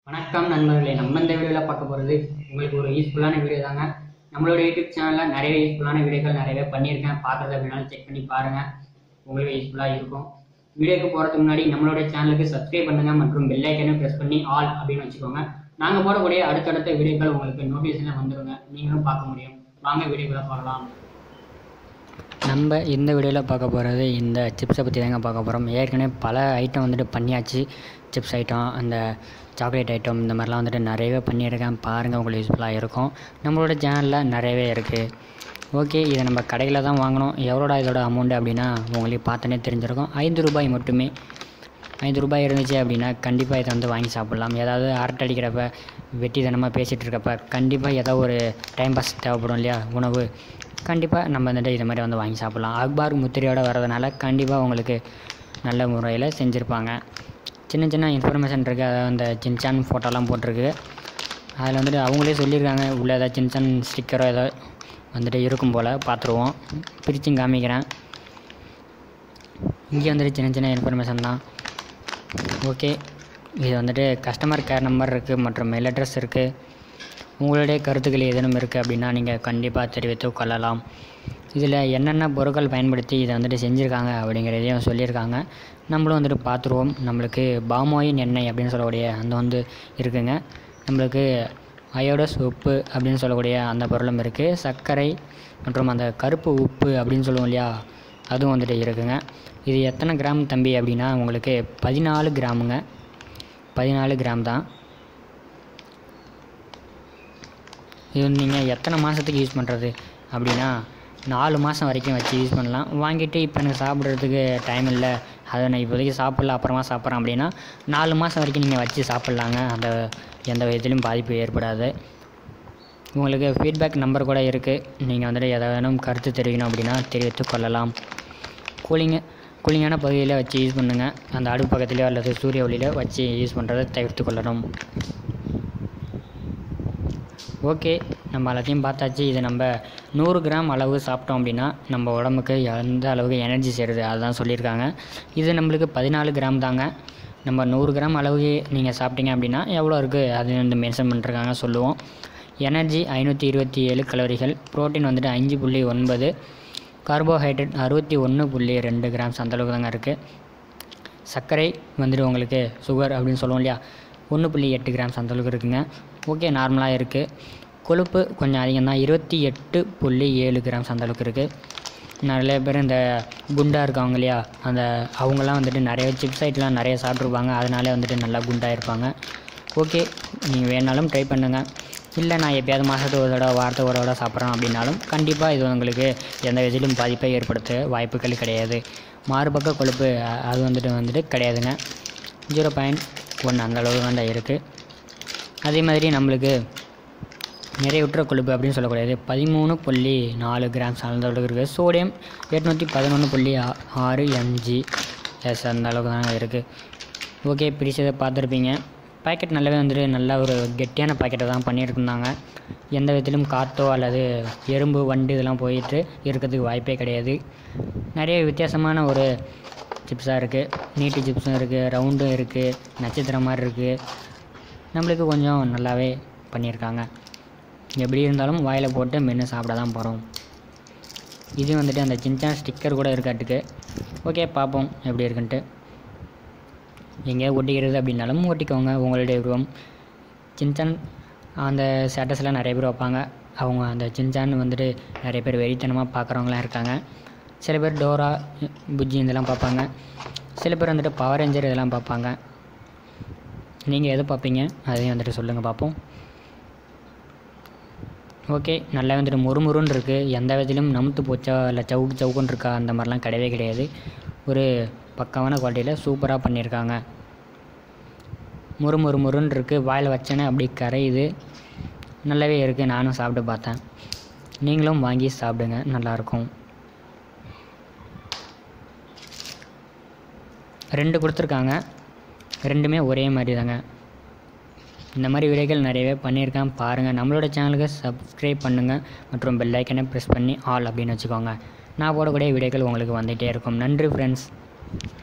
வணக்கம் நண்பர்களே நம்ம இந்த வீடியோவில் பார்க்க போகிறது உங்களுக்கு ஒரு யூஸ்ஃபுல்லான வீடியோ தாங்க நம்மளோட யூடியூப் சேனலில் நிறைய யூஸ்ஃபுல்லான வீடியோக்கள் நிறையவே பண்ணியிருக்கேன் பார்க்குறது அப்படின்னாலும் செக் பண்ணி பாருங்கள் உங்களுக்கு யூஸ்ஃபுல்லாக இருக்கும் வீடியோக்கு போகிறதுக்கு முன்னாடி நம்மளோட சேனலுக்கு சப்ஸ்கிரைப் பண்ணுங்கள் மற்றும் பெல் ஐக்கனையும் ப்ரெஸ் பண்ணி ஆல் அப்படின்னு வச்சுக்கோங்க நாங்கள் போடக்கூடிய அடுத்தடுத்த வீடியோக்கள் உங்களுக்கு நோட்டிஃபிகேஷனில் வந்துருங்க நீங்களும் பார்க்க முடியும் வாங்க வீடியோக்குள்ளே போகலாம் நம்ம இந்த வீடியோவில் பார்க்க போகிறது இந்த சிப்ஸை பற்றி தாங்க பார்க்க போகிறோம் ஏற்கனவே பல ஐட்டம் வந்துட்டு பண்ணியாச்சு சிப்ஸ் ஐட்டம் அந்த சாக்லேட் ஐட்டம் இந்த மாதிரிலாம் வந்துட்டு நிறையவே பண்ணியிருக்கேன் பாருங்கள் உங்களுக்கு யூஸ்ஃபுல்லாக இருக்கும் நம்மளோட சேனலில் நிறையவே இருக்குது ஓகே இதை நம்ம கடையில் தான் வாங்கினோம் எவ்வளோடா இதோட அமௌண்ட் அப்படின்னா உங்களுக்கு பார்த்தோன்னே தெரிஞ்சிருக்கும் ஐந்து ரூபாய் மட்டுமே ஐந்து ரூபாய் இருந்துச்சு அப்படின்னா கண்டிப்பாக இதை வந்து வாங்கி சாப்பிட்லாம் ஏதாவது அரட்டை அடிக்கிறப்ப வெட்டி தினமாக பேசிகிட்டு இருக்கப்ப கண்டிப்பாக ஏதோ ஒரு டைம் பாஸ் தேவைப்படும் இல்லையா உணவு கண்டிப்பாக நம்ம வந்துட்டு இதை மாதிரி வந்து வாங்கி சாப்பிட்லாம் அக்பார் முத்திரையோடு வரதுனால கண்டிப்பாக உங்களுக்கு நல்ல முறையில் செஞ்சுருப்பாங்க சின்ன சின்ன இன்ஃபர்மேஷன் இருக்குது அதாவது அந்த சின்சான் ஃபோட்டோலாம் போட்டிருக்கு அதில் வந்துட்டு அவங்களே சொல்லியிருக்காங்க உள்ள ஏதாவது சின்ன சின்ன ஸ்டிக்கரோ ஏதோ வந்துட்டு இருக்கும் போல் பார்த்துருவோம் பிரிச்சும் காமிக்கிறேன் இங்கே வந்துட்டு சின்ன சின்ன இன்ஃபர்மேஷன் தான் ஓகே இது வந்துட்டு கஸ்டமர் கேர் நம்பர் இருக்குது மற்றும் மெயில் அட்ரஸ் இருக்குது உங்களுடைய கருத்துக்கள் ஏதேனும் இருக்குது அப்படின்னா நீங்கள் கண்டிப்பாக தெரிவித்து கொள்ளலாம் இதில் என்னென்ன பொருட்கள் பயன்படுத்தி இதை வந்துட்டு செஞ்சுருக்காங்க அப்படிங்கிறதையும் சொல்லியிருக்காங்க நம்மளும் வந்துட்டு பார்த்துருவோம் நம்மளுக்கு பாமாயின் எண்ணெய் அப்படின்னு சொல்லக்கூடிய அந்த வந்து இருக்குங்க நம்மளுக்கு அயோடஸ் உப்பு அப்படின்னு சொல்லக்கூடிய அந்த பொருளும் இருக்குது சர்க்கரை மற்றும் அந்த கருப்பு உப்பு அப்படின்னு சொல்லுவோம் இல்லையா அதுவும் வந்துட்டு இருக்குங்க இது எத்தனை கிராம் தம்பி அப்படின்னா உங்களுக்கு பதினாலு கிராமுங்க பதினாலு கிராம் தான் இது நீங்கள் எத்தனை மாதத்துக்கு யூஸ் பண்ணுறது அப்படின்னா நாலு மாதம் வரைக்கும் வச்சு யூஸ் பண்ணலாம் வாங்கிட்டு இப்போ எனக்கு சாப்பிட்றதுக்கு டைம் இல்லை அதை நான் இப்போதைக்கு சாப்பிட்ல அப்புறமா சாப்பிட்றேன் அப்படின்னா நாலு மாதம் வரைக்கும் நீங்கள் வச்சு சாப்பிட்லாங்க அந்த எந்த விதத்துலையும் பாதிப்பு ஏற்படாது உங்களுக்கு ஃபீட்பேக் நம்பர் கூட இருக்குது நீங்கள் வந்துட்டு எதாவது கருத்து தெரிவிக்கணும் அப்படின்னா தெரிவித்து கொள்ளலாம் கூலிங்க கூலிங்கான பகுதியில் வச்சு யூஸ் பண்ணுங்கள் அந்த அடுப்பு பக்கத்துலையோ அல்லது சூரிய ஒளியில வச்சு யூஸ் பண்ணுறதை தவிர்த்து கொள்ளணும் ஓகே நம்ம எல்லாத்தையும் பார்த்தாச்சு இதை நம்ம நூறு கிராம் அளவு சாப்பிட்டோம் அப்படின்னா நம்ம உடம்புக்கு எந்த அளவுக்கு எனர்ஜி சேருது அதுதான் சொல்லியிருக்காங்க இது நம்மளுக்கு பதினாலு கிராம் தாங்க நம்ம நூறு கிராம் அளவுக்கு நீங்கள் சாப்பிட்டீங்க அப்படின்னா எவ்வளோ இருக்குது அது வந்து மென்ஷன் பண்ணிருக்காங்க சொல்லுவோம் எனர்ஜி ஐநூற்றி இருபத்தி ஏழு கலோரிகள் ப்ரோட்டீன் வந்துட்டு அஞ்சு புள்ளி ஒன்பது கார்போஹைட்ரேட் அறுபத்தி ஒன்று புள்ளி ரெண்டு கிராம்ஸ் அந்தளவுக்கு தாங்க இருக்குது சர்க்கரை வந்துட்டு உங்களுக்கு சுகர் அப்படின்னு சொல்லுவோம் இல்லையா ஒன்று புள்ளி எட்டு கிராம்ஸ் அந்தளவுக்கு இருக்குங்க ஓகே நார்மலாக இருக்குது கொழுப்பு கொஞ்சம் அதிகம் தான் இருபத்தி எட்டு புள்ளி ஏழு கிராம்ஸ் அந்தளவுக்கு இருக்குது நிறைய பேர் இந்த குண்டாக இருக்காங்க இல்லையா அந்த அவங்களாம் வந்துட்டு நிறைய சிப்ஸ் ஐட்டெலாம் நிறைய சாப்பிட்ருப்பாங்க அதனாலே வந்துட்டு நல்லா குண்டாக இருப்பாங்க ஓகே நீங்கள் வேணாலும் ட்ரை பண்ணுங்கள் இல்லை நான் எப்பயாவது மாதத்துக்கு ஒரு தடவை வாரத்துக்கு ஒரு தடவை சாப்பிட்றேன் அப்படின்னாலும் கண்டிப்பாக இது உங்களுக்கு எந்த விதத்திலும் பாதிப்பை ஏற்படுத்த வாய்ப்புகள் கிடையாது மாறுபக்க கொழுப்பு அ- அது வந்துட்டு வந்துட்டு கிடையாதுங்க ஜீரோ பாயிண்ட் ஒன்று அந்த அளவு தான் இருக்குது அதே மாதிரி நம்மளுக்கு நிறைவுற்ற கொழுப்பு அப்படின்னு சொல்லக்கூடியது பதிமூணு புள்ளி நாலு கிராம்ஸ் அந்த அளவுக்கு இருக்குது சோடியம் எட்நூற்றி பதினொன்று புள்ளி ஆ- ஆறு எம்ஜி எஸ் அந்த அளவுக்கு தாங்க இருக்குது ஓகே பிரிச்சதை பார்த்துருப்பீங்க பாக்கெட் நல்லாவே வந்துட்டு நல்ல ஒரு கெட்டியான பாக்கெட்டை தான் பண்ணியிருந்தாங்க எந்த விதத்திலும் காற்றோ அல்லது எறும்பு வண்டு இதெல்லாம் போயிட்டு இருக்கிறதுக்கு வாய்ப்பே கிடையாது நிறைய வித்தியாசமான ஒரு சிப்ஸாக இருக்குது நீட்டு சிப்ஸும் இருக்குது ரவுண்டும் இருக்குது நட்சத்திரம் மாதிரி இருக்குது நம்மளுக்கு கொஞ்சம் நல்லாவே பண்ணியிருக்காங்க எப்படி இருந்தாலும் வாயில் போட்டு மென்று சாப்பிட தான் போகிறோம் இது வந்துட்டு அந்த சின்சான் ஸ்டிக்கர் கூட இருக்காட்டுக்கு ஓகே பார்ப்போம் எப்படி இருக்குன்ட்டு எங்கேயாவது ஒட்டிக்கிறது அப்படின்னாலும் ஒட்டிக்கோங்க உங்களுடைய விருப்பம் சின்சான் அந்த ஸ்டேட்டஸில் நிறைய பேர் வைப்பாங்க அவங்க அந்த சின்சான் வந்துட்டு நிறைய பேர் வெறித்தனமாக பார்க்குறவங்களாம் இருக்காங்க சில பேர் டோரா புஜ்ஜி இதெல்லாம் பார்ப்பாங்க சில பேர் வந்துட்டு பவர் ரேஞ்சர் இதெல்லாம் பார்ப்பாங்க நீங்கள் எது பார்ப்பீங்க அதையும் வந்துட்டு சொல்லுங்கள் பார்ப்போம் ஓகே நல்லா வந்துட்டு முறுமுறுன்னு இருக்குது எந்த விதத்திலும் நமுத்து போச்சா இல்லை சவுக்கு சவுக்குன்னு இருக்கா அந்த மாதிரிலாம் கிடையவே கிடையாது ஒரு பக்காவான குவாலிட்டியில் சூப்பராக பண்ணியிருக்காங்க முறு முறு முறுன்னு இருக்குது வாயில் வச்சேனே அப்படி கரையுது நல்லாவே இருக்குது நானும் சாப்பிட்டு பார்த்தேன் நீங்களும் வாங்கி சாப்பிடுங்க நல்லாயிருக்கும் ரெண்டு கொடுத்துருக்காங்க ரெண்டுமே ஒரே மாதிரி தாங்க இந்த மாதிரி வீடியோக்கள் நிறையவே பண்ணியிருக்கேன் பாருங்கள் நம்மளோட சேனலுக்கு சப்ஸ்கிரைப் பண்ணுங்கள் மற்றும் பெல் ஐக்கனை ப்ரெஸ் பண்ணி ஆல் அப்படின்னு வச்சுக்கோங்க நான் போடக்கூடிய வீடியோக்கள் உங்களுக்கு வந்துகிட்டே இருக்கும் நன்றி ஃப்ரெண்ட்ஸ்